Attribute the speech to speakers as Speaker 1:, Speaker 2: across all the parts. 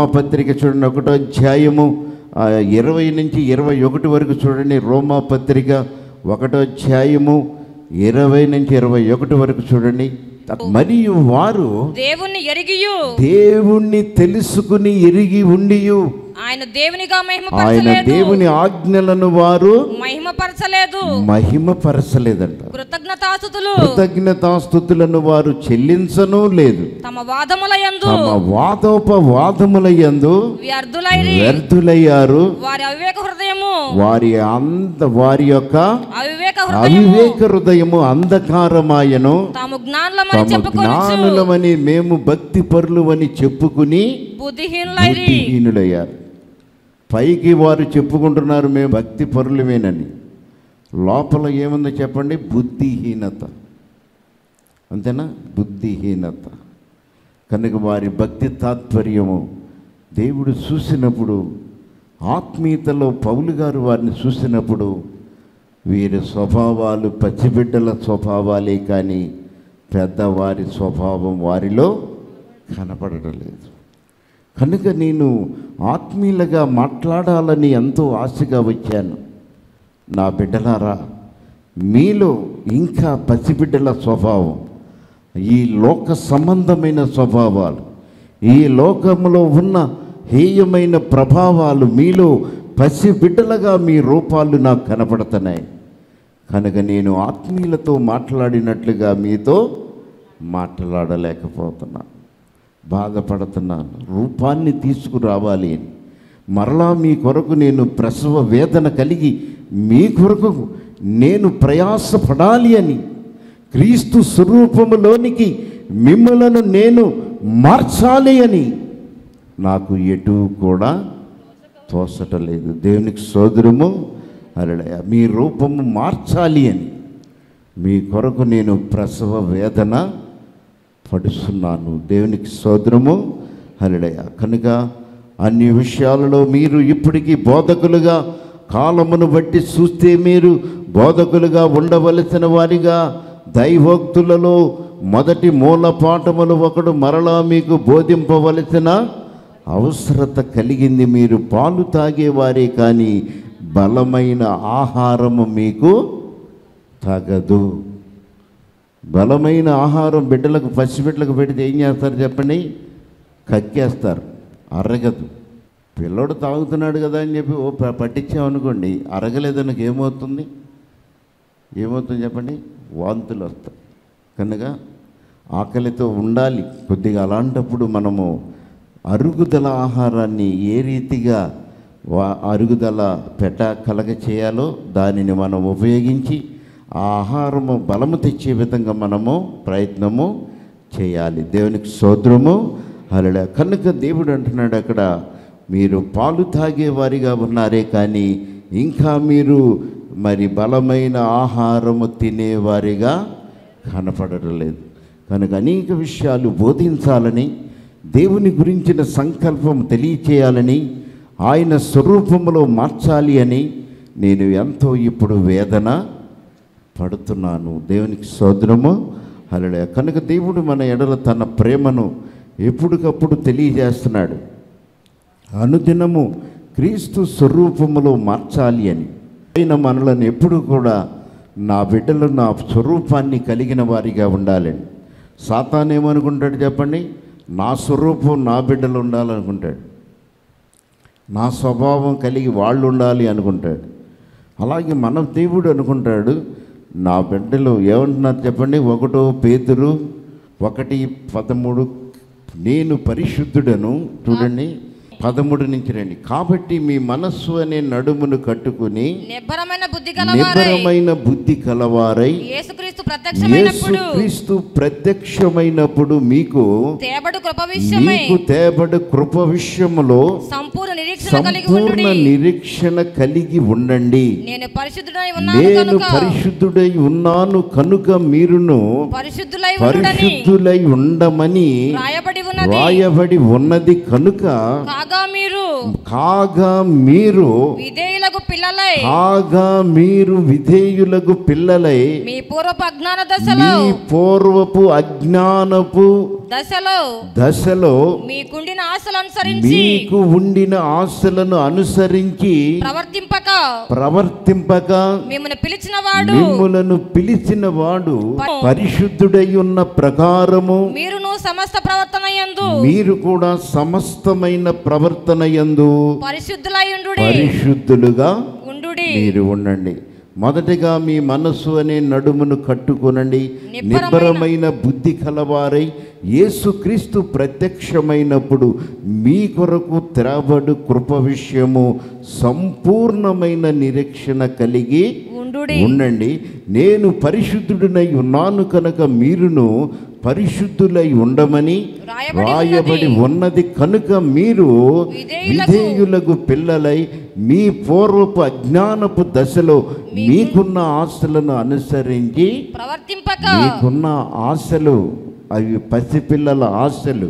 Speaker 1: రోమాపత్రిక చూడండి ఒకటో అధ్యాయము ఆ, ఇరవై నుంచి ఇరవై ఒకటి వరకు చూడండి రోమాపత్రిక ఒకటో అధ్యాయము ఇరవై నుంచి ఇరవై ఒకటి వరకు చూడండి మరియు వారు
Speaker 2: దేవుణ్ణి ఎరిగియు
Speaker 1: దేవుణ్ణి తెలుసుకుని ఎరిగి ఉండియు
Speaker 2: ఆయన దేవునిగా
Speaker 1: ఆయన
Speaker 2: మహిమపరచలేదు
Speaker 1: దేవుని ఆజ్ఞలను వారు
Speaker 2: మహిమపరచలేదు
Speaker 1: మహిమపరచలేదంట
Speaker 2: కృతజ్ఞతాస్థుతులు
Speaker 1: కృతజ్ఞతాస్థుతులను వారు చెల్లించను లేదు
Speaker 2: తమ వాదములయందు
Speaker 1: తమ వాదోపవాదముల యందు
Speaker 2: వ్యర్థులైరి
Speaker 1: వ్యర్థులయ్యారు
Speaker 2: వారి అవివేక హృదయము
Speaker 1: వారి అంద వారి యొక్క
Speaker 2: అవివేక హృదయము
Speaker 1: అవివేక హృదయము అంధకారమాయను
Speaker 2: తాము జ్ఞానులమని
Speaker 1: తమ
Speaker 2: చెప్పుకొనొచ్చు
Speaker 1: జ్ఞానులమని మేము భక్తి పరులు అని చెప్పుకుని
Speaker 2: బుద్ధిహీనులైరి
Speaker 1: బుద్ధిహీనులయ్యారు పైకి వారు చెప్పుకుంటున్నారు మేము భక్తి పరులమేనని లోపల ఏముందో చెప్పండి బుద్ధిహీనత అంతేనా బుద్ధిహీనత కనుక వారి భక్తి తాత్పర్యము దేవుడు చూసినప్పుడు ఆత్మీయతలో పౌలు గారు వారిని చూసినప్పుడు వీరి స్వభావాలు పచ్చిబిడ్డల స్వభావాలే కానీ పెద్దవారి స్వభావం వారిలో కనపడటం లేదు కనుక నేను ఆత్మీయులుగా మాట్లాడాలని ఎంతో ఆశగా వచ్చాను నా బిడ్డలారా మీలో ఇంకా పసిబిడ్డల స్వభావం ఈ లోక సంబంధమైన స్వభావాలు ఈ లోకంలో ఉన్న హేయమైన ప్రభావాలు మీలో పసిబిడ్డలుగా మీ రూపాలు నాకు కనపడుతున్నాయి కనుక నేను ఆత్మీయులతో మాట్లాడినట్లుగా మీతో మాట్లాడలేకపోతున్నాను బాధపడుతున్నాను రూపాన్ని తీసుకురావాలి అని మరలా మీ కొరకు నేను ప్రసవ వేదన కలిగి మీ కొరకు నేను ప్రయాసపడాలి అని క్రీస్తు స్వరూపములోనికి మిమ్మలను నేను మార్చాలి అని నాకు ఎటు కూడా తోసటలేదు దేవునికి సోదరము అలడయ మీ రూపము మార్చాలి అని మీ కొరకు నేను ప్రసవ వేదన పడుస్తున్నాను దేవునికి సోదరము హరిడయ కనుక అన్ని విషయాలలో మీరు ఇప్పటికీ బోధకులుగా కాలమును బట్టి చూస్తే మీరు బోధకులుగా ఉండవలసిన వారిగా దైవోక్తులలో మొదటి మూల పాఠములు ఒకడు మరలా మీకు బోధింపవలసిన అవసరత కలిగింది మీరు పాలు తాగేవారే కానీ బలమైన ఆహారము మీకు తగదు బలమైన ఆహారం బిడ్డలకు పసిబిడ్డలకు పెడితే ఏం చేస్తారు చెప్పండి కక్కేస్తారు అరగదు పిల్లోడు తాగుతున్నాడు కదా అని చెప్పి ఓ ప- పట్టించామనుకోండి అరగలేదనకు ఏమవుతుంది ఏమవుతుంది చెప్పండి వాంతులు వస్తాయి కనుక ఆకలితో ఉండాలి కొద్దిగా అలాంటప్పుడు మనము అరుగుదల ఆహారాన్ని ఏ రీతిగా వా అరుగుదల పెట్ట కలగ చేయాలో దానిని మనం ఉపయోగించి ఆ ఆహారము బలము తెచ్చే విధంగా మనము ప్రయత్నము చేయాలి దేవునికి సోదరము అలా కనుక దేవుడు అంటున్నాడు అక్కడ మీరు పాలు తాగేవారిగా ఉన్నారే కానీ ఇంకా మీరు మరి బలమైన ఆహారము తినేవారిగా కనపడడం లేదు కనుక అనేక విషయాలు బోధించాలని దేవుని గురించిన సంకల్పం తెలియచేయాలని ఆయన స్వరూపంలో మార్చాలి అని నేను ఎంతో ఇప్పుడు వేదన పడుతున్నాను దేవునికి సోదరము అలడే కనుక దేవుడు మన ఎడల తన ప్రేమను ఎప్పటికప్పుడు తెలియజేస్తున్నాడు అనుదినము క్రీస్తు స్వరూపములో మార్చాలి అని ఆయన మనలను ఎప్పుడు కూడా నా బిడ్డలు నా స్వరూపాన్ని కలిగిన వారిగా ఉండాలని సాతాన్ ఏమనుకుంటాడు చెప్పండి నా స్వరూపం నా బిడ్డలు ఉండాలనుకుంటాడు నా స్వభావం కలిగి వాళ్ళు ఉండాలి అనుకుంటాడు అలాగే మన దేవుడు అనుకుంటాడు నా బిడ్డలు ఏమంటున్నారు చెప్పండి ఒకటో పేతురు ఒకటి పదమూడు నేను పరిశుద్ధుడను చూడండి పదమూడు నుంచి రండి కాబట్టి మీ మనస్సు అనే నడుమును కట్టుకుని
Speaker 2: నిబ్బరమైన బుద్ధి గలవారై
Speaker 1: నిబ్బరమైన బుద్ధి కలవారై
Speaker 2: యేసుక్రీస్తు ప్రత్యక్షమైనప్పుడు
Speaker 1: యేసుక్రీస్తు ప్రత్యక్షమైనప్పుడు మీకు
Speaker 2: తేబడు కృప విషయమై
Speaker 1: మీకు తేబడి కృప విషయములో
Speaker 2: సంపూర్ణ నిరీక్షణ కలిగి ఉండుడి
Speaker 1: సంపూర్ణ నిరీక్షణ కలిగి ఉండండి
Speaker 2: నేను పరిశుద్ధుడై ఉన్నాను
Speaker 1: నేను
Speaker 2: కనుక
Speaker 1: పరిశుద్ధుడై ఉన్నాను కనుక మీరును
Speaker 2: పరిశుద్ధులై ఉండుడని
Speaker 1: పరిశుద్ధులై ఉండమని
Speaker 2: రాయబడి ఉన్నది
Speaker 1: రాయబడి ఉన్నది కనుక
Speaker 2: కాగా మీరు
Speaker 1: కాగా మీరు
Speaker 2: విధేయులకు పిల్లలై
Speaker 1: కాగా మీరు విధేయులకు పిల్లలై
Speaker 2: మీ పూర్వపు అజ్ఞాన దశలో
Speaker 1: మీ పూర్వపు అజ్ఞానపు
Speaker 2: దశలో
Speaker 1: దశలో
Speaker 2: మీకుండిన ఆశలు అనుసరించి
Speaker 1: మీకు ఉండిన ఆశలను అనుసరించి
Speaker 2: ప్రవర్తింపక
Speaker 1: ప్రవర్తింపక
Speaker 2: మిమ్మల్ని పిలిచిన వాడు
Speaker 1: మిమ్ములను పిలిచిన వాడు పరిశుద్ధుడై ఉన్న ప్రకారము
Speaker 2: మీరును సమస్త ప్రవర్తన యందు
Speaker 1: మీరు కూడా సమస్తమైన ప్రవర్తన యందు
Speaker 2: పరిశుద్ధులయుండు
Speaker 1: పరిశుద్ధులుగా
Speaker 2: ఉండుడి
Speaker 1: మీరు ఉండండి మొదటిగా మీ మనస్సు అనే నడుమును కట్టుకొనండి నిబ్బరమైన బుద్ధి కలవారై యేసుక్రీస్తు ప్రత్యక్షమైనప్పుడు మీ కొరకు త్రాబడు కృప విషయము సంపూర్ణమైన నిరీక్షణ కలిగి
Speaker 2: ఉండుడి
Speaker 1: ఉండండి నేను పరిశుద్ధుడినై ఉన్నాను కనుక మీరును పరిశుద్ధులై ఉండమని
Speaker 2: రాయబడి
Speaker 1: రాయబడి ఉన్నది కనుక మీరు
Speaker 2: విధేయులకు
Speaker 1: విధేయులకు పిల్లలై మీ పూర్వపు అజ్ఞానపు దశలో మీకున్న ఆశలను అనుసరించి
Speaker 2: ప్రవర్తింపక
Speaker 1: మీకున్న ఆశలు అవి పసిపిల్లల ఆశలు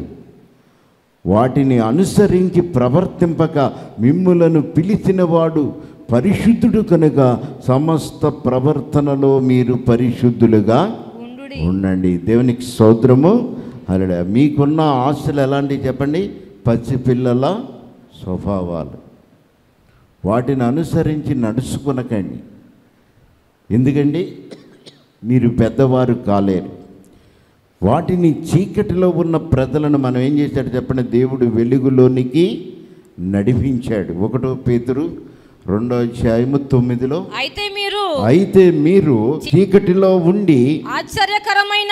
Speaker 1: వాటిని అనుసరించి ప్రవర్తింపక మిమ్ములను పిలిచినవాడు పరిశుద్ధుడు కనుక సమస్త ప్రవర్తనలో మీరు పరిశుద్ధులుగా
Speaker 2: ఉండుడి
Speaker 1: ఉండండి దేవునికి స్తోత్రము అలా మీకున్న ఆశలు ఎలాంటివి చెప్పండి పసిపిల్లల స్వభావాలు వాటిని అనుసరించి నడుచుకునకండి ఎందుకండి మీరు పెద్దవారు కాలేరు వాటిని చీకటిలో ఉన్న ప్రజలను మనం ఏం చేశాడు చెప్పండి దేవుడు వెలుగులోనికి నడిపించాడు ఒకటో పేతురు రెండో అధ్యాయము తొమ్మిదిలో
Speaker 2: అయితే మీరు
Speaker 1: అయితే మీరు చీకటిలో ఉండి
Speaker 2: ఆశ్చర్యకరమైన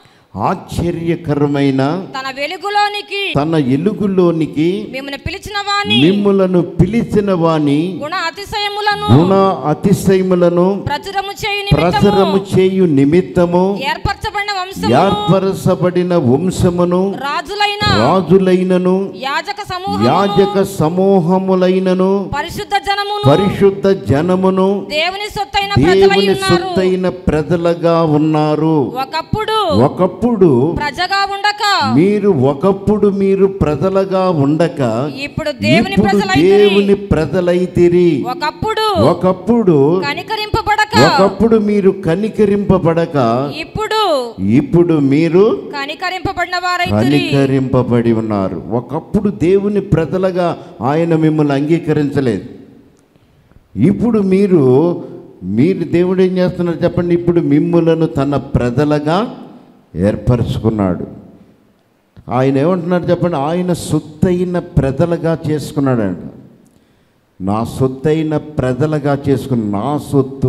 Speaker 1: ఆశ్చర్యకరమైన
Speaker 2: తన వెలుగులోనికి
Speaker 1: తన ఎలుగులోనికి
Speaker 2: మిమ్మల్ని పిలిచిన వాని
Speaker 1: మిమ్ములను పిలిచిన వాని
Speaker 2: గుణ అతిశయములను
Speaker 1: గుణ అతిశయములను
Speaker 2: ప్రచురము చేయు
Speaker 1: ప్రసరము
Speaker 2: నిమిత్తము
Speaker 1: చేయు నిమిత్తము
Speaker 2: ఏర్పరచబడిన వంశము
Speaker 1: ఏర్పరచబడిన వంశమును
Speaker 2: రాజులైన
Speaker 1: రాజులైనను
Speaker 2: యాజక సమూహం
Speaker 1: యాజక సమూహములైనను
Speaker 2: పరిశుద్ధ జనమును
Speaker 1: పరిశుద్ధ జనమును
Speaker 2: దేవుని సొత్తైన ప్రజలై
Speaker 1: దేవుని
Speaker 2: ఉన్నారు
Speaker 1: సొత్తైన ప్రజలుగా ఉన్నారు
Speaker 2: ఒకప్పుడు
Speaker 1: ఒకప్పుడు
Speaker 2: ప్రజగా ఉండక
Speaker 1: మీరు ఒకప్పుడు మీరు ప్రజలుగా ఉండక
Speaker 2: ఇప్పుడు దేవుని
Speaker 1: ఇప్పుడు
Speaker 2: ప్రజలైతిరి
Speaker 1: దేవుని ప్రజలైతిరి
Speaker 2: ఒకప్పుడు
Speaker 1: ఒకప్పుడు
Speaker 2: కనికరింపబడక
Speaker 1: ఒకప్పుడు మీరు కనికరింపబడక
Speaker 2: ఇప్పుడు
Speaker 1: ఇప్పుడు మీరు
Speaker 2: కనికరింపబడిన వారైతిరి
Speaker 1: కనికరింపబడి ఉన్నారు ఒకప్పుడు దేవుని ప్రజలుగా ఆయన మిమ్మల్ని అంగీకరించలేదు ఇప్పుడు మీరు మీరు దేవుడు ఏం చేస్తున్నారు చెప్పండి ఇప్పుడు మిమ్ములను తన ప్రజలుగా ఏర్పరచుకున్నాడు ఆయన ఏమంటున్నారు చెప్పండి ఆయన సొత్తైన ప్రజలుగా చేసుకున్నాడంట నా సొత్తైన ప్రజలుగా చేసుకున్న నా సొత్తు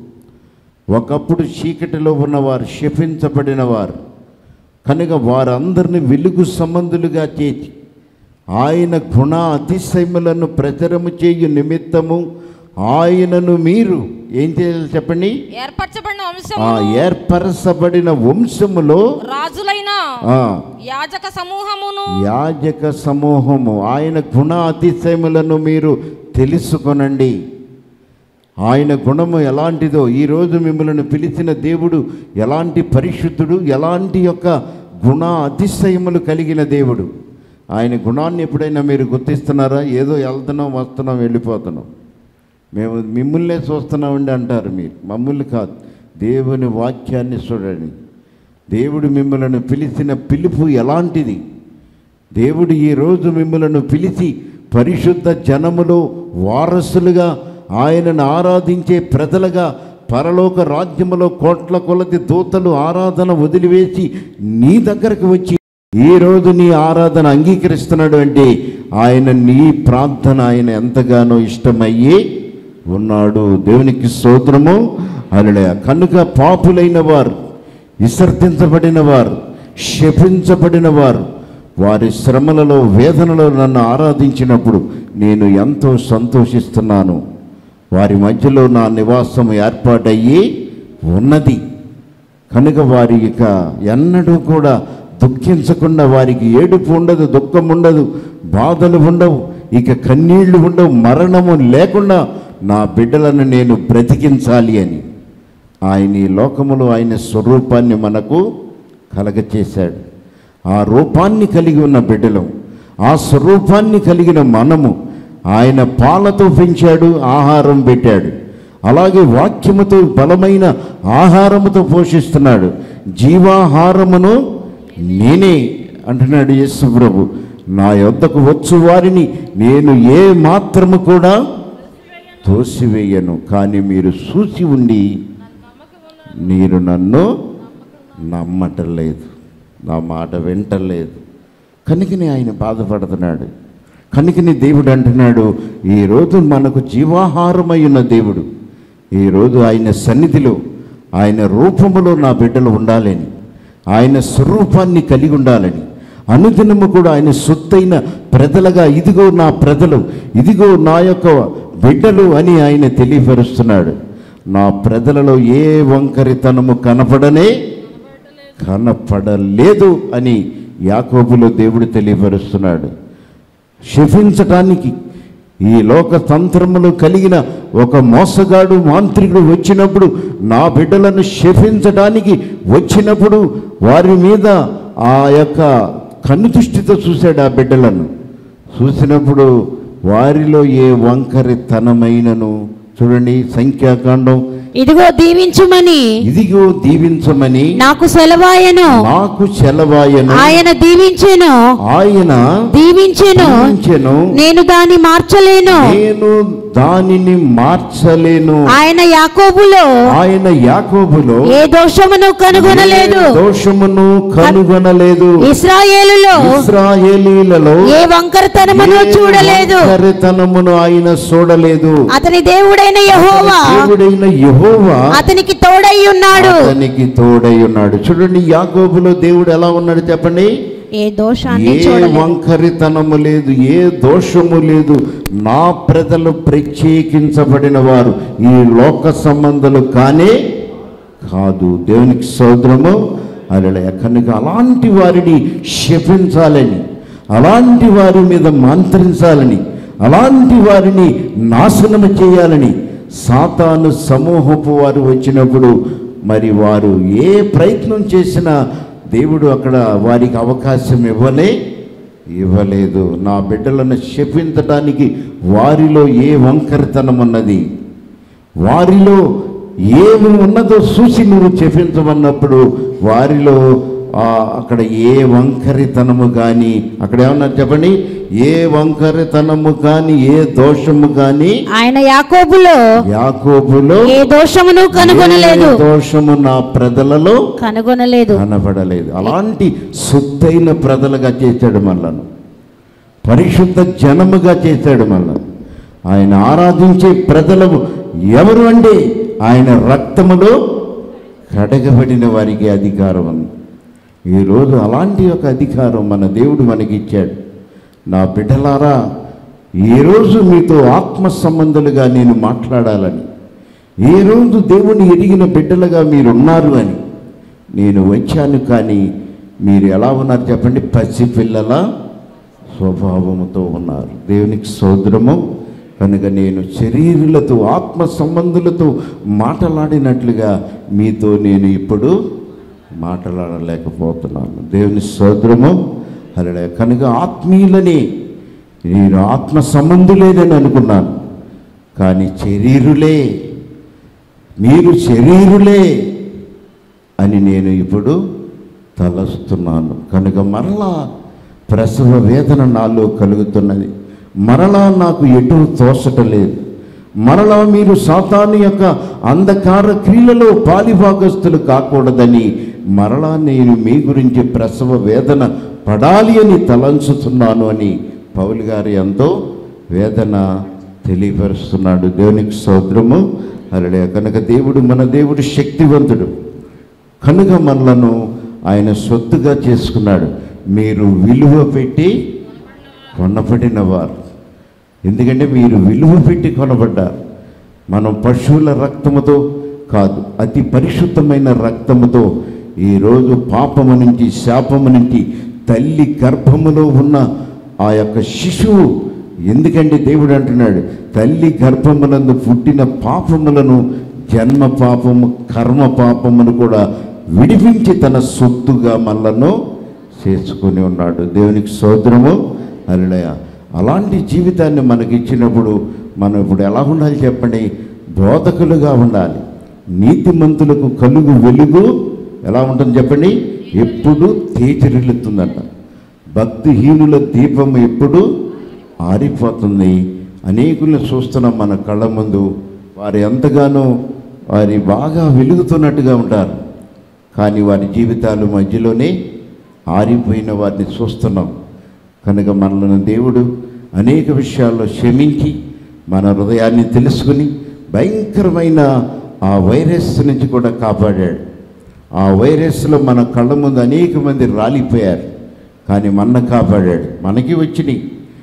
Speaker 1: ఒకప్పుడు చీకటిలో ఉన్నవారు శపించబడిన వారు కనుక వారందరిని వెలుగు సంబంధులుగా చేసి ఆయన గుణ అతిశయములను ప్రచారము చేయు నిమిత్తము ఆయనను మీరు ఏం చేయాలి చెప్పండి
Speaker 2: ఏర్పరచబడిన
Speaker 1: ఆ
Speaker 2: వంశము
Speaker 1: ఏర్పరచబడిన వంశములో
Speaker 2: రాజులైన
Speaker 1: ఆ
Speaker 2: యాజక సమూహమును
Speaker 1: యాజక సమూహము ఆయన గుణ అతిశయములను మీరు తెలుసుకొనండి ఆయన గుణము ఎలాంటిదో ఈరోజు మిమ్మల్ని పిలిచిన దేవుడు ఎలాంటి పరిశుద్ధుడు ఎలాంటి యొక్క గుణ అతిశయములు కలిగిన దేవుడు ఆయన గుణాన్ని ఎప్పుడైనా మీరు గుర్తిస్తున్నారా ఏదో వెళ్తున్నాం వస్తున్నాం వెళ్ళిపోతున్నాం మేము మిమ్మల్నే చూస్తున్నామండి అంటారు మీరు మమ్మల్ని కాదు దేవుని వాక్యాన్ని చూడండి దేవుడు మిమ్మల్ని పిలిచిన పిలుపు ఎలాంటిది దేవుడు ఈరోజు మిమ్మలను పిలిచి పరిశుద్ధ జనములో వారసులుగా ఆయనను ఆరాధించే ప్రజలుగా పరలోక రాజ్యములో కోట్ల కొలది దూతలు ఆరాధన వదిలివేసి నీ దగ్గరకు వచ్చి ఈరోజు నీ ఆరాధన అంగీకరిస్తున్నాడు అంటే ఆయన నీ ప్రార్థన ఆయన ఎంతగానో ఇష్టమయ్యి ఉన్నాడు దేవునికి స్తోత్రము అలడయ కనుక పాపులైన వారు విసర్జించబడిన వారు శపించబడిన వారు వారి శ్రమలలో వేదనలో నన్ను ఆరాధించినప్పుడు నేను ఎంతో సంతోషిస్తున్నాను వారి మధ్యలో నా నివాసం ఏర్పాటయ్యి ఉన్నది కనుక వారి ఇక ఎన్నడూ కూడా దుఃఖించకుండా వారికి ఏడుపు ఉండదు దుఃఖం ఉండదు బాధలు ఉండవు ఇక కన్నీళ్లు ఉండవు మరణము లేకుండా నా బిడ్డలను నేను బ్రతికించాలి అని ఆయన ఈ లోకములో ఆయన స్వరూపాన్ని మనకు కలగచేశాడు ఆ రూపాన్ని కలిగి ఉన్న బిడ్డలం ఆ స్వరూపాన్ని కలిగిన మనము ఆయన పాలతో పెంచాడు ఆహారం పెట్టాడు అలాగే వాక్యముతో బలమైన ఆహారముతో పోషిస్తున్నాడు జీవాహారమును నేనే అంటున్నాడు యేసు ప్రభు నా యొద్దకు వచ్చు వారిని నేను ఏ మాత్రము కూడా తోసివేయను కానీ మీరు చూసి ఉండి మీరు నన్ను నమ్మటలేదు నా మాట వింటలేదు కనుకనే ఆయన బాధపడుతున్నాడు కనుకని దేవుడు అంటున్నాడు ఈరోజు మనకు జీవాహారమై ఉన్న దేవుడు ఈరోజు ఆయన సన్నిధిలో ఆయన రూపములో నా బిడ్డలు ఉండాలని ఆయన స్వరూపాన్ని కలిగి ఉండాలని అనుదినము కూడా ఆయన సొత్తైన ప్రజలుగా ఇదిగో నా ప్రజలు ఇదిగో నా యొక్క బిడ్డలు అని ఆయన తెలియపరుస్తున్నాడు నా ప్రజలలో ఏ వంకరితనము కనపడనే కనపడలేదు అని యాకోబులో దేవుడు తెలియపరుస్తున్నాడు శపించటానికి ఈ లోక తంత్రములు కలిగిన ఒక మోసగాడు మాంత్రికుడు వచ్చినప్పుడు నా బిడ్డలను శపించడానికి వచ్చినప్పుడు వారి మీద ఆ యొక్క కన్నుదృష్టితో చూశాడు ఆ బిడ్డలను చూసినప్పుడు వారిలో ఏ వంకరితనమైనను చూడండి సంఖ్యాకాండం
Speaker 3: ఇదిగో దీవించుమని
Speaker 1: ఇదిగో దీవించమని
Speaker 3: నాకు సెలవాయను
Speaker 1: నాకు చెలవాయను
Speaker 3: ఆయన దీవించెను
Speaker 1: ఆయన
Speaker 3: దీవించెను
Speaker 1: దీవించెను
Speaker 3: నేను దాన్ని మార్చలేను
Speaker 1: నేను దానిని మార్చలేను
Speaker 3: ఆయన యాకోబులో
Speaker 1: ఆయన యాకోబులో
Speaker 3: ఏ దోషమును కనుగొనలేదు
Speaker 1: ఏ దోషమును కనుగొనలేదు
Speaker 3: ఇస్రాయేలులో
Speaker 1: ఇస్రాయేలీలలో
Speaker 3: ఏ వంకరతనమును
Speaker 1: ఏ
Speaker 3: చూడలేదు
Speaker 1: వంకరతనమును ఆయన చూడలేదు
Speaker 3: అతని దేవుడైన యెహోవా
Speaker 1: దేవుడైన యెహోవా
Speaker 3: అతనికి తోడై ఉన్నాడు
Speaker 1: అతనికి తోడై ఉన్నాడు చూడండి యాకోబులో దేవుడు ఎలా ఉన్నాడు చెప్పండి
Speaker 3: ఏ దోషాన్ని
Speaker 1: ఏ
Speaker 3: చూడలేదు
Speaker 1: వంకరితనము లేదు ఏ దోషము లేదు నా ప్రజలు ప్రత్యేకించబడిన వారు ఈ లోక సంబంధాలు కానే కాదు దేవునికి సోదరము అలా కనుక అలాంటి వారిని శపించాలని అలాంటి వారి మీద మంత్రించాలని అలాంటి వారిని నాశనం చేయాలని సాతాను సమూహపు వారు వచ్చినప్పుడు మరి వారు ఏ ప్రయత్నం చేసినా దేవుడు అక్కడ వారికి అవకాశం ఇవ్వలే ఇవ్వలేదు నా బిడ్డలను శపించడానికి వారిలో ఏ వంకరితనం ఉన్నది వారిలో ఏమి ఉన్నదో చూసి నువ్వు చెప్పించమన్నప్పుడు వారిలో ఆ, అక్కడ ఏ వంకరితనము కానీ అక్కడ ఏమన్నా చెప్పండి ఏ వంకరితనము కానీ ఏ దోషము కానీ
Speaker 3: ఆయన యాకోబులో
Speaker 1: యాకోబులో
Speaker 3: ఏ దోషమును కనుగొనలేదు
Speaker 1: ఏ దోషము నా ప్రజలలో
Speaker 3: కనుగొనలేదు
Speaker 1: కనబడలేదు అలాంటి సుత్తైన ప్రజలుగా చేశాడు మనలను పరిశుద్ధ జనముగా చేశాడు మనల్ని ఆయన ఆరాధించే ప్రజలు ఎవరు అండి ఆయన రక్తములో కడగబడిన వారికి అధికారం ఉంది ఈరోజు అలాంటి ఒక అధికారం మన దేవుడు మనకి ఇచ్చాడు నా బిడ్డలారా ఈరోజు మీతో ఆత్మ సంబంధులుగా నేను మాట్లాడాలని ఏ రోజు దేవుని ఎరిగిన బిడ్డలుగా మీరు ఉన్నారు అని నేను వచ్చాను కానీ మీరు ఎలా ఉన్నారు చెప్పండి పసిపిల్లల స్వభావముతో ఉన్నారు దేవునికి సోదరము కనుక నేను శరీరులతో ఆత్మ సంబంధులతో మాటలాడినట్లుగా మీతో నేను ఇప్పుడు మాట్లాడలేకపోతున్నాను దేవుని సోదరము అలా కనుక ఆత్మీయులని నేను ఆత్మ సంబంధులేనని అనుకున్నాను కానీ శరీరులే మీరు శరీరులే అని నేను ఇప్పుడు తలస్తున్నాను కనుక మరలా ప్రసవ వేదన నాలో కలుగుతున్నది మరలా నాకు ఎటు తోసటలేదు మరలా మీరు సాతాను యొక్క అంధకార క్రియలలో పాలిభాగస్తులు కాకూడదని మరలా నేను మీ గురించి ప్రసవ వేదన పడాలి అని తలంచుతున్నాను అని పౌలు గారు ఎంతో వేదన తెలియపరుస్తున్నాడు దేవునికి సోదరము అలడే కనుక దేవుడు మన దేవుడు శక్తివంతుడు కనుక మనలను ఆయన సొత్తుగా చేసుకున్నాడు మీరు విలువ పెట్టి కొనబడిన వారు ఎందుకంటే మీరు విలువ పెట్టి కొనబడ్డారు మనం పశువుల రక్తముతో కాదు అతి పరిశుద్ధమైన రక్తముతో ఈరోజు పాపము నుంచి శాపము నుంచి తల్లి గర్భములో ఉన్న ఆ యొక్క శిశువు ఎందుకంటే దేవుడు అంటున్నాడు తల్లి గర్భమునందు పుట్టిన పాపములను జన్మ పాపము కర్మ పాపమును కూడా విడిపించి తన సొత్తుగా మనలను చేసుకుని ఉన్నాడు దేవునికి సోదరము అలడయ అలాంటి జీవితాన్ని మనకి ఇచ్చినప్పుడు మనం ఇప్పుడు ఎలా ఉండాలి చెప్పండి బోధకులుగా ఉండాలి నీతిమంతులకు కలుగు వెలుగు ఎలా ఉంటుంది చెప్పండి ఎప్పుడు తేజరిల్లుతుందంట భక్తిహీనుల దీపం ఎప్పుడు ఆరిపోతుంది అనేకులను చూస్తున్నాం మన కళ్ళ ముందు వారు ఎంతగానో వారి బాగా వెలుగుతున్నట్టుగా ఉంటారు కానీ వారి జీవితాలు మధ్యలోనే ఆరిపోయిన వారిని చూస్తున్నాం కనుక మనలను దేవుడు అనేక విషయాల్లో క్షమించి మన హృదయాన్ని తెలుసుకుని భయంకరమైన ఆ వైరస్ నుంచి కూడా కాపాడాడు ఆ వైరస్లో మన కళ్ళ ముందు అనేక మంది రాలిపోయారు కానీ మన కాపాడాడు మనకి వచ్చినాయి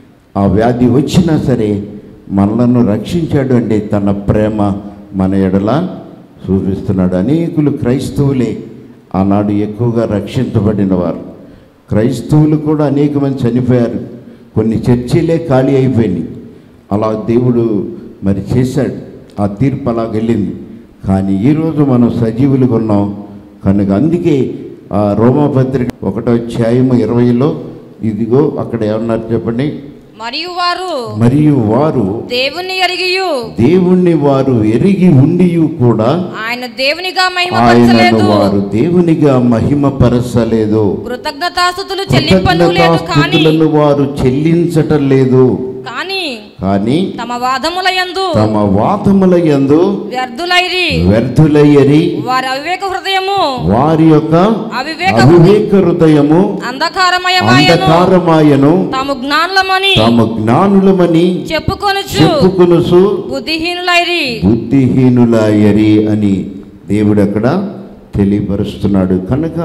Speaker 1: ఆ వ్యాధి వచ్చినా సరే మనలను రక్షించాడు అంటే తన ప్రేమ మన ఎడల చూపిస్తున్నాడు అనేకులు క్రైస్తవులే ఆనాడు ఎక్కువగా రక్షించబడిన వారు క్రైస్తవులు కూడా అనేక మంది చనిపోయారు కొన్ని చర్చిలే ఖాళీ అయిపోయినాయి అలా దేవుడు మరి చేశాడు ఆ తీర్పు అలా వెళ్ళింది కానీ ఈరోజు మనం సజీవులుగా ఉన్నాం కనుక అందుకే ఆ రోమాపత్రిక ఒకటో అధ్యాయము ఇరవైలో ఇదిగో అక్కడ ఏమన్నారు చెప్పండి
Speaker 2: మరియు వారు
Speaker 1: మరియు వారు
Speaker 2: దేవుని ఎరిగియు
Speaker 1: దేవుణ్ణి వారు ఎరిగి ఉండి కూడా
Speaker 2: ఆయన దేవునిగా
Speaker 1: ఆయనను
Speaker 2: మహిమపరచలేదు
Speaker 1: వారు దేవునిగా మహిమపరచలేదు
Speaker 2: కృతజ్ఞతాస్తుతులు చెల్లింపను లేదు కానీ
Speaker 1: కృతజ్ఞతాస్థుతులను వారు చెల్లించటం లేదు
Speaker 2: కానీ
Speaker 1: కానీ
Speaker 2: తమ వాదముల యందు
Speaker 1: తమ వాతముల యందు
Speaker 2: వ్యర్థులైరి
Speaker 1: వ్యర్థులయ్యరి
Speaker 2: వారి అవివేక హృదయము
Speaker 1: వారి యొక్క
Speaker 2: అవివేక
Speaker 1: అవివేక హృదయము
Speaker 2: అంధకారమయమాయను
Speaker 1: అంధకారమాయను
Speaker 2: తాము జ్ఞానులమని
Speaker 1: తాము జ్ఞానులమని
Speaker 2: చెప్పుకొనుచు
Speaker 1: చెప్పుకొనుసు
Speaker 2: బుద్ధిహీనులైరి
Speaker 1: బుద్ధిహీనులయ్యరి అని దేవుడు అక్కడ తెలియపరుస్తున్నాడు కనుక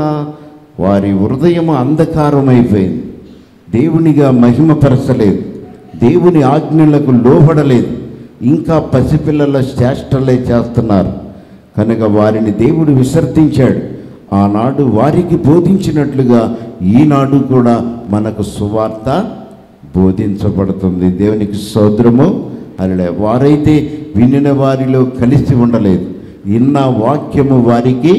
Speaker 1: వారి హృదయం అంధకారమైపోయింది దేవునిగా మహిమపరచలేదు దేవుని ఆజ్ఞలకు లోబడలేదు ఇంకా పసిపిల్లల చేష్టలే చేస్తున్నారు కనుక వారిని దేవుడు విసర్జించాడు ఆనాడు వారికి బోధించినట్లుగా ఈనాడు కూడా మనకు సువార్త బోధించబడుతుంది దేవునికి సోదరము అలా వారైతే వినిన వారిలో కలిసి ఉండలేదు ఇన్న వాక్యము వారికి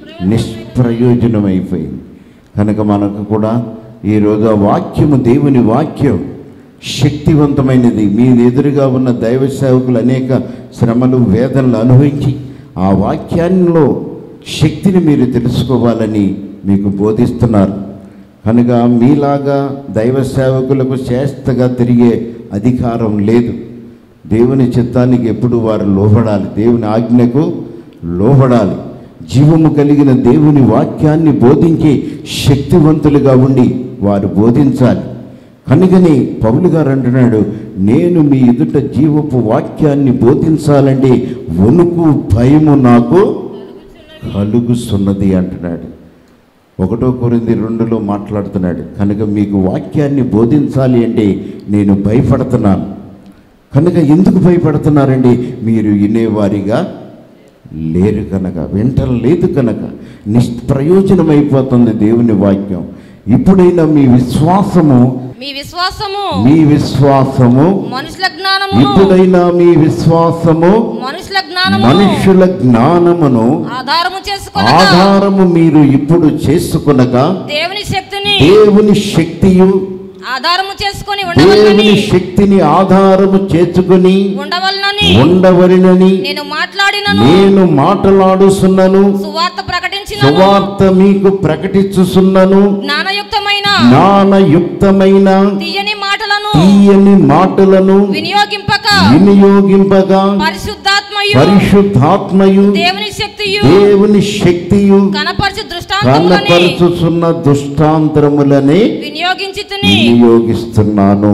Speaker 1: నిష్ప్రయోజనమైపోయింది కనుక మనకు కూడా ఈరోజు ఆ వాక్యము దేవుని వాక్యం శక్తివంతమైనది మీ ఎదురుగా ఉన్న దైవ సేవకులు అనేక శ్రమలు వేదనలు అనుభవించి ఆ వాక్యాల్లో శక్తిని మీరు తెలుసుకోవాలని మీకు బోధిస్తున్నారు కనుక మీలాగా దైవ సేవకులకు చేస్తగా తిరిగే అధికారం లేదు దేవుని చిత్తానికి ఎప్పుడు వారు లోబడాలి దేవుని ఆజ్ఞకు లోబడాలి జీవము కలిగిన దేవుని వాక్యాన్ని బోధించే శక్తివంతులుగా ఉండి వారు బోధించాలి కనుకని పౌలు గారు అంటున్నాడు నేను మీ ఎదుట జీవపు వాక్యాన్ని బోధించాలంటే వణుకు భయము నాకు కలుగుతున్నది అంటున్నాడు ఒకటో కొరింది రెండులో మాట్లాడుతున్నాడు కనుక మీకు వాక్యాన్ని బోధించాలి అంటే నేను భయపడుతున్నాను కనుక ఎందుకు భయపడుతున్నారండి మీరు వినేవారిగా లేరు కనుక వింటలేదు కనుక నిష్ప్రయోజనమైపోతుంది దేవుని వాక్యం ఇప్పుడైనా మీ విశ్వాసము
Speaker 2: మీ విశ్వాసము
Speaker 1: మీ విశ్వాసము
Speaker 2: మనుషుల జ్ఞానమును
Speaker 1: ఇప్పుడైనా మీ విశ్వాసము
Speaker 2: మనుషుల జ్ఞానమును
Speaker 1: మనుషుల జ్ఞానమును
Speaker 2: ఆధారము చేసుకొనగా
Speaker 1: ఆధారము మీరు ఇప్పుడు చేసుకునగా
Speaker 2: దేవుని శక్తిని
Speaker 1: దేవుని శక్తియు
Speaker 2: ఆధారము చేసుకొని
Speaker 1: దేవుని
Speaker 2: ఉండవలనని
Speaker 1: శక్తిని ఆధారము చేసుకుని
Speaker 2: ఉండవలనని
Speaker 1: ఉండవలనని
Speaker 2: నేను మాట్లాడినను
Speaker 1: నేను మాట్లాడుచున్నను
Speaker 2: సువార్త ప్రకటించిన
Speaker 1: సువార్త మీకు ప్రకటించుచున్నను
Speaker 2: జ్ఞానయుక్తమైన
Speaker 1: జ్ఞానయుక్తమైన
Speaker 2: తీయని మాటలను
Speaker 1: తీయని మాటలను
Speaker 2: వినియోగింపక
Speaker 1: వినియోగింపగా
Speaker 2: పరిశుద్ధాత్మయు
Speaker 1: పరిశుద్ధాత్మయు
Speaker 2: దేవుని శక్తియు
Speaker 1: దేవుని శక్తియు
Speaker 2: కనపరచు దృష్టాంతములని
Speaker 1: కనపరుచుచున్న దుష్టాంతరములని
Speaker 2: వినియోగించి
Speaker 1: వినియోగిస్తున్నాను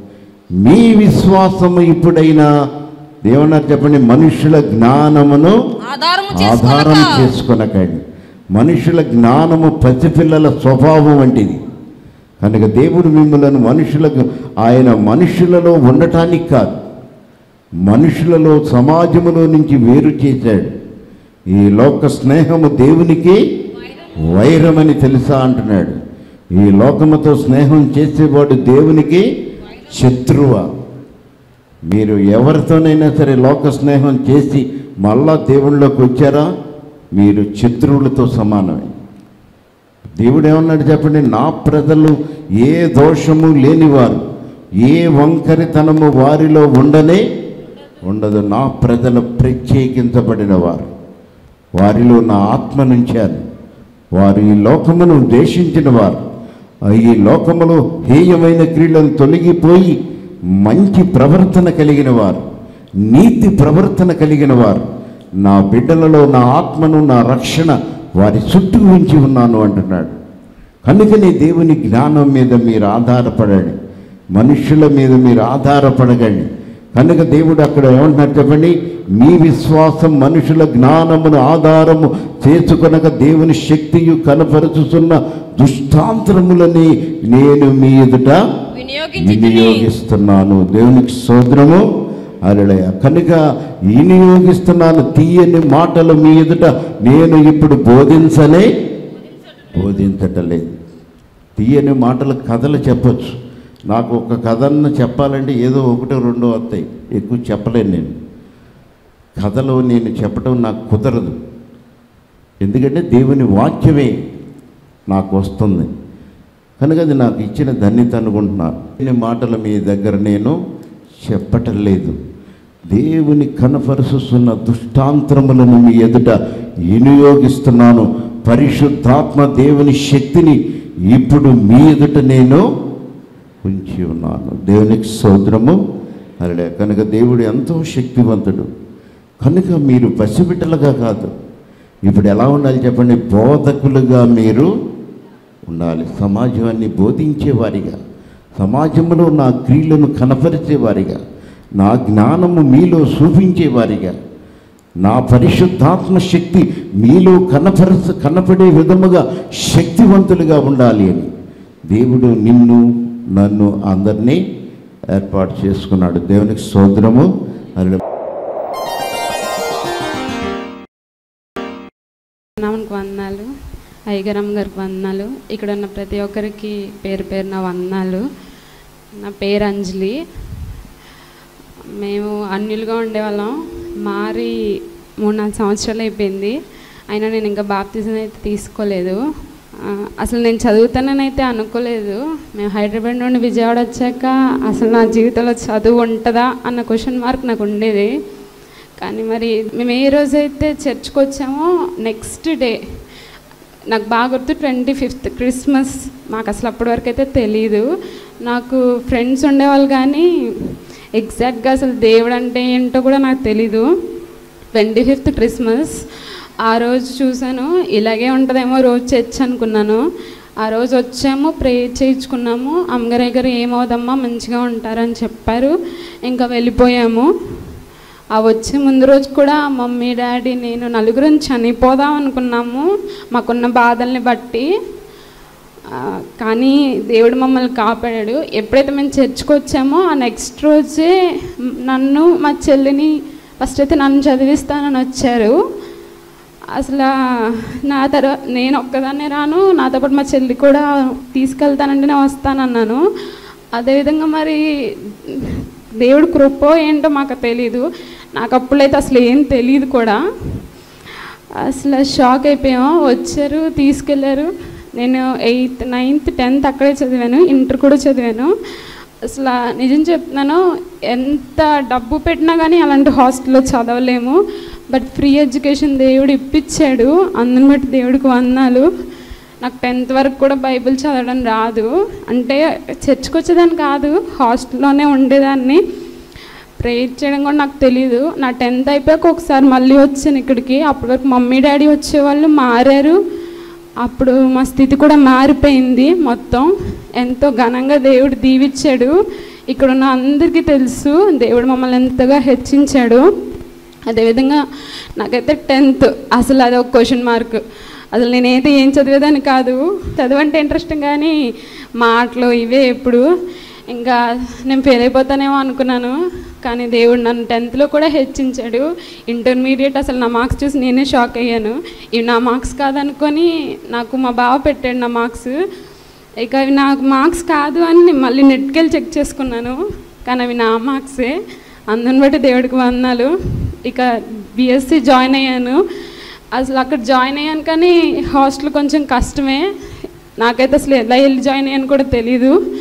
Speaker 1: మీ విశ్వాసము ఇప్పుడైనా ఏమన్నారు చెప్పండి మనుషుల జ్ఞానమును
Speaker 2: ఆధారము
Speaker 1: ఆధారం
Speaker 2: చేసుకొనక
Speaker 1: చేసుకొనకండి మనుషుల జ్ఞానము పసిపిల్లల స్వభావం వంటిది కనుక దేవుడు మిమ్మలను మనుషులకు ఆయన మనుషులలో ఉండటానికి కాదు మనుషులలో సమాజములో నుంచి వేరు చేశాడు ఈ లోక స్నేహము దేవునికి వైరమని తెలుసా అంటున్నాడు ఈ లోకముతో స్నేహం చేసేవాడు దేవునికి శత్రువ మీరు ఎవరితోనైనా సరే లోక స్నేహం చేసి మళ్ళా దేవుళ్ళలోకి వచ్చారా మీరు శత్రువులతో సమానమే దేవుడు ఏమన్నాడు చెప్పండి నా ప్రజలు ఏ దోషము లేనివారు ఏ వంకరితనము వారిలో ఉండనే ఉండదు నా ప్రజలు ప్రత్యేకించబడిన వారు వారిలో నా ఆత్మనుంచాను వారు ఈ లోకమును దేశించిన వారు ఆ ఈ లోకములో హేయమైన క్రియలను తొలగిపోయి మంచి ప్రవర్తన కలిగిన వారు నీతి ప్రవర్తన కలిగిన వారు నా బిడ్డలలో నా ఆత్మను నా రక్షణ వారి చుట్టూ ఉంచి ఉన్నాను అంటున్నాడు కనుకనే దేవుని జ్ఞానం మీద మీరు ఆధారపడండి మనుషుల మీద మీరు ఆధారపడగండి కనుక దేవుడు అక్కడ ఏమంటున్నారు చెప్పండి మీ విశ్వాసం మనుషుల జ్ఞానమును ఆధారము చేసుకొనక దేవుని శక్తియు కనపరుచుతున్న దుష్టాంతరములని నేను మీ ఎదుట
Speaker 2: వినియోగించి
Speaker 1: వినియోగిస్తున్నాను దేవునికి సోదరము అలడయ కనుక వినియోగిస్తున్నాను తీయని మాటలు మీ ఎదుట నేను ఇప్పుడు బోధించలే బోధించటలేదు తీయని మాటలు కథలు చెప్పొచ్చు నాకు ఒక కథను చెప్పాలంటే ఏదో ఒకటో రెండో వస్తాయి ఎక్కువ చెప్పలేను నేను కథలో నేను చెప్పడం నాకు కుదరదు ఎందుకంటే దేవుని వాక్యమే నాకు వస్తుంది కనుక అది నాకు ఇచ్చిన ధన్యత అనుకుంటున్నాను కొన్ని మాటలు మీ దగ్గర నేను చెప్పటం లేదు దేవుని కనపరుస్తున్న దుష్టాంతరములను మీ ఎదుట వినియోగిస్తున్నాను పరిశుద్ధాత్మ దేవుని శక్తిని ఇప్పుడు మీ ఎదుట నేను ఉంచి ఉన్నాను దేవునికి సోదరము అరడే కనుక దేవుడు ఎంతో శక్తివంతుడు కనుక మీరు పసిబిడ్డలుగా కాదు ఇప్పుడు ఎలా ఉండాలి చెప్పండి బోధకులుగా మీరు ఉండాలి సమాజాన్ని బోధించేవారిగా సమాజంలో నా క్రియలను కనపరిచేవారిగా నా జ్ఞానము మీలో చూపించేవారిగా నా పరిశుద్ధాత్మ శక్తి మీలో కనపరచ కనపడే విధముగా శక్తివంతులుగా ఉండాలి అని దేవుడు నిన్ను నన్ను అందరినీ ఏర్పాటు చేసుకున్నాడు దేవునికి సోదరము అలా
Speaker 4: నామనికి వందనాలు అయ్యగారమ్మ గారికి వందనాలు ఇక్కడ ఉన్న ప్రతి ఒక్కరికి పేరు పేరు నా వందనాలు నా పేరు అంజలి మేము అన్యులుగా ఉండేవాళ్ళం మారి మూడు నాలుగు సంవత్సరాలు అయిపోయింది అయినా నేను ఇంకా బాప్తిజం అయితే తీసుకోలేదు ఆ, అసలు నేను చదువుతాననైతే అనుకోలేదు మేము హైదరాబాద్ నుండి విజయవాడ వచ్చాక అసలు నా జీవితంలో చదువు ఉంటుందా అన్న క్వశ్చన్ మార్క్ నాకు ఉండేది కానీ మరి మేము ఏ రోజైతే చర్చ్కి వచ్చామో నెక్స్ట్ డే నాకు బాగా గుర్తు ట్వంటీ ఫిఫ్త్ క్రిస్మస్ మాకు అసలు అప్పటి వరకు అయితే తెలీదు నాకు ఫ్రెండ్స్ ఉండేవాళ్ళు కానీ ఎగ్జాక్ట్గా అసలు దేవుడు అంటే ఏంటో కూడా నాకు తెలీదు ట్వంటీ ఫిఫ్త్ క్రిస్మస్ ఆ రోజు చూశాను ఇలాగే ఉంటుందేమో రోజు చర్చ్ అనుకున్నాను ఆ రోజు వచ్చాము ప్రే చేయించుకున్నాము అమ్మగారి గారు ఏమవుదమ్మా మంచిగా ఉంటారని చెప్పారు ఇంకా వెళ్ళిపోయాము ఆ వచ్చే ముందు రోజు కూడా మమ్మీ డాడీ నేను నలుగురం చనిపోదాం అనుకున్నాము మాకున్న బాధల్ని బట్టి ఆ, కానీ దేవుడు మమ్మల్ని కాపాడాడు ఎప్పుడైతే మేము చర్చ్కి వచ్చామో ఆ నెక్స్ట్ రోజే నన్ను మా చెల్లిని ఫస్ట్ అయితే నన్ను చదివిస్తానని వచ్చారు అసలు నా తర్వాత నేను ఒక్కదాన్నే రాను నాతో పాటు మా చెల్లి కూడా తీసుకెళ్తానంటే నేను వస్తానన్నాను అదేవిధంగా మరి దేవుడు కృపో ఏంటో మాకు తెలీదు నాకు అప్పుడైతే అసలు ఏం తెలియదు కూడా అసలు షాక్ అయిపోయాము వచ్చారు తీసుకెళ్ళారు నేను ఎయిత్ నైన్త్ టెన్త్ అక్కడే చదివాను ఇంటర్ కూడా చదివాను అసలు నిజం చెప్తున్నాను ఎంత డబ్బు పెట్టినా కానీ అలాంటి హాస్టల్లో చదవలేము బట్ ఫ్రీ ఎడ్యుకేషన్ దేవుడు ఇప్పించాడు అందుని బట్టి దేవుడికి వందాలు నాకు టెన్త్ వరకు కూడా బైబిల్ చదవడం రాదు అంటే చర్చ్కి వచ్చేదాన్ని కాదు హాస్టల్లోనే ఉండేదాన్ని ప్రేయర్ చేయడం కూడా నాకు తెలియదు నా టెన్త్ అయిపోయాక ఒకసారి మళ్ళీ వచ్చాను ఇక్కడికి అప్పటి వరకు మమ్మీ డాడీ వచ్చేవాళ్ళు మారారు అప్పుడు మా స్థితి కూడా మారిపోయింది మొత్తం ఎంతో ఘనంగా దేవుడు దీవిచ్చాడు ఇక్కడ ఉన్న అందరికీ తెలుసు దేవుడు మమ్మల్ని ఎంతగా హెచ్చించాడు అదేవిధంగా నాకైతే టెన్త్ అసలు అది ఒక క్వశ్చన్ మార్క్ అసలు నేనైతే ఏం చదివేదాన్ని కాదు చదువంటే ఇంట్రెస్ట్ కానీ మాటలు ఇవే ఎప్పుడు ఇంకా నేను ఫెయిల్ అయిపోతానేమో అనుకున్నాను కానీ దేవుడు నన్ను టెన్త్లో కూడా హెచ్చించాడు ఇంటర్మీడియట్ అసలు నా మార్క్స్ చూసి నేనే షాక్ అయ్యాను ఇవి నా మార్క్స్ కాదనుకొని నాకు మా బావ పెట్టాడు నా మార్క్స్ ఇక అవి నాకు మార్క్స్ కాదు అని నేను మళ్ళీ నెట్కి వెళ్ళి చెక్ చేసుకున్నాను కానీ అవి నా మార్క్సే అందుని బట్టి దేవుడికి వందాలు ఇక బీఎస్సీ జాయిన్ అయ్యాను అసలు అక్కడ జాయిన్ అయ్యాను కానీ హాస్టల్ కొంచెం కష్టమే నాకైతే అసలు ఎలా వెళ్ళి జాయిన్ అయ్యాను కూడా తెలీదు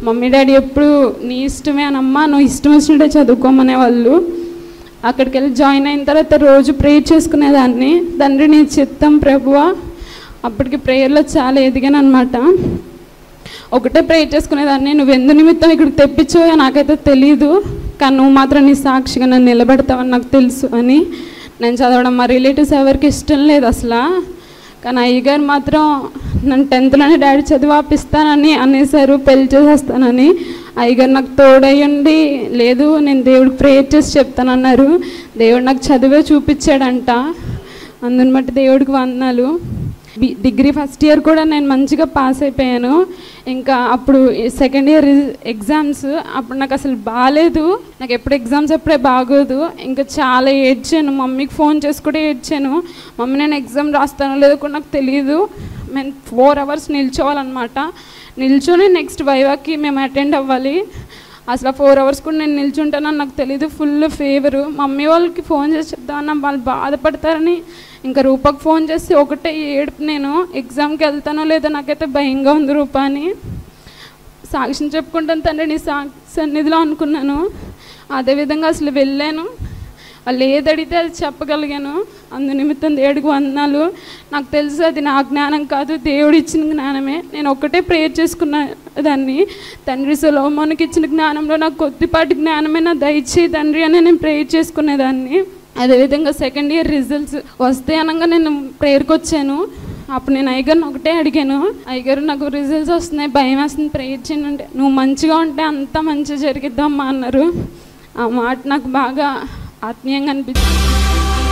Speaker 4: మమ్మీ డాడీ ఎప్పుడు నీ ఇష్టమే అని అమ్మ నువ్వు ఇష్టం వచ్చినట్టే చదువుకోమనే వాళ్ళు అక్కడికి వెళ్ళి జాయిన్ అయిన తర్వాత రోజు ప్రేయర్ చేసుకునేదాన్ని తండ్రి నీ చిత్తం ప్రభువా అప్పటికి ప్రేయర్లో చాలా ఎదిగాను అనమాట ఒకటే ప్రేయర్ చేసుకునేదాన్ని నువ్వు ఎందు నిమిత్తం ఇక్కడికి తెప్పించావో నాకైతే తెలియదు కానీ నువ్వు మాత్రం నీ సాక్షిగా నన్ను నిలబెడతావని నాకు తెలుసు అని నేను చదవడం మా రిలేటివ్స్ ఎవరికి ఇష్టం లేదు అసలు కానీ అయ్యగారు మాత్రం నన్ను టెన్త్లోనే డాడీ చదివి ఆపిస్తానని అనేసారు పెళ్లి చేసేస్తానని అయ్యగారు నాకు తోడయ్యండి లేదు నేను దేవుడికి ప్రేయర్ చేసి చెప్తానన్నారు దేవుడు నాకు చదివే చూపించాడంట అందుని బట్టి దేవుడికి వందనాలు బి- డిగ్రీ ఫస్ట్ ఇయర్ కూడా నేను మంచిగా పాస్ అయిపోయాను ఇంకా అప్పుడు సెకండ్ ఇయర్ ఎగ్జామ్స్ అప్పుడు నాకు అసలు బాగాలేదు నాకు ఎప్పుడు ఎగ్జామ్స్ ఎప్పుడే బాగోదు ఇంకా చాలా ఏడ్చాను మమ్మీకి ఫోన్ చేసి కూడా ఏడ్చాను మమ్మీ నేను ఎగ్జామ్ రాస్తానో లేదో కూడా నాకు తెలియదు మేము ఫోర్ అవర్స్ నిల్చోవాలన్నమాట నిల్చొని నెక్స్ట్ వైవాకి మేము అటెండ్ అవ్వాలి అసలు ఫోర్ అవర్స్ కూడా నేను నిల్చుంటానని నాకు తెలియదు ఫుల్ ఫేవరు మమ్మీ వాళ్ళకి ఫోన్ చేసి చెప్తామన్నా వాళ్ళు బాధపడతారని ఇంకా రూపకు ఫోన్ చేసి ఒకటే ఏడుపు నేను ఎగ్జామ్కి వెళ్తానో లేదో నాకైతే భయంగా ఉంది రూప అని సాక్ష్యం చెప్పుకుంటాను తండ్రి నీ సా సన్నిధిలో అనుకున్నాను అదేవిధంగా అసలు వెళ్ళాను వాళ్ళు ఏది అడిగితే అది చెప్పగలిగాను అందు నిమిత్తం దేవుడికి వందనాలు నాకు తెలుసు అది నా జ్ఞానం కాదు దేవుడు ఇచ్చిన జ్ఞానమే నేను ఒక్కటే ప్రేయర్ చేసుకున్న దాన్ని తండ్రి సులోమోనికి ఇచ్చిన జ్ఞానంలో నాకు కొద్దిపాటి జ్ఞానమే నా దయచేయి తండ్రి అని నేను ప్రేయర్ చేసుకునేదాన్ని అదేవిధంగా సెకండ్ ఇయర్ రిజల్ట్స్ వస్తే అనగా నేను ప్రేయర్కి వచ్చాను అప్పుడు నేను అయ్యగారిని ఒకటే అడిగాను అయ్యగారు నాకు రిజల్ట్స్ వస్తున్నాయి భయం వేస్తుంది ప్రేయర్ చేయండి అంటే నువ్వు మంచిగా ఉంటే అంతా మంచిగా జరిగిద్దమ్మా అన్నారు ఆ మాట నాకు బాగా ఆత్మీయంగా అనిపించింది